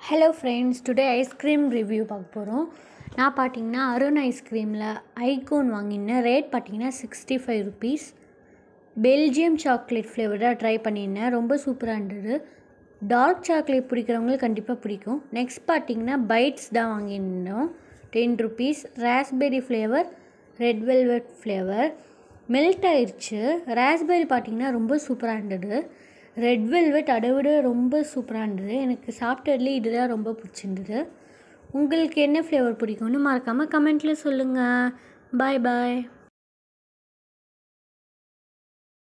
hello friends today ice cream review பார்க்க போகிறோம் நான் பார்த்தீங்கன்னா அருண் ஐஸ்கிரீமில் ஐகோன் வாங்கியிருந்தேன் ரேட் பார்த்தீங்கன்னா sixty five rupees Belgium chocolate ஃப்ளேவராக ட்ரை பண்ணியிருந்தேன் ரொம்ப சூப்பராக இருந்தது டார்க் சாக்லேட் பிடிக்கிறவங்களுக்கு கண்டிப்பாக பிடிக்கும் நெக்ஸ்ட் பார்த்தீங்கன்னா பைட்ஸ் தான் வாங்கியிருந்தோம் ten rupees raspberry flavour red velvet flavour melt ஆயிடுச்சு ராஸ்பெரி பார்த்தீங்கன்னா ரொம்ப சூப்பராக இருந்தது ரெட் வெல்வெட் அதை விட ரொம்ப சூப்பராக இருந்தது எனக்கு சாப்பிட்டதுலேயே இதுதான் ரொம்ப பிடிச்சிருந்தது உங்களுக்கு என்ன ஃப்ளேவர் பிடிக்கும்னு மறக்காமல் கமெண்ட்டில் சொல்லுங்கள் பாய் பாய்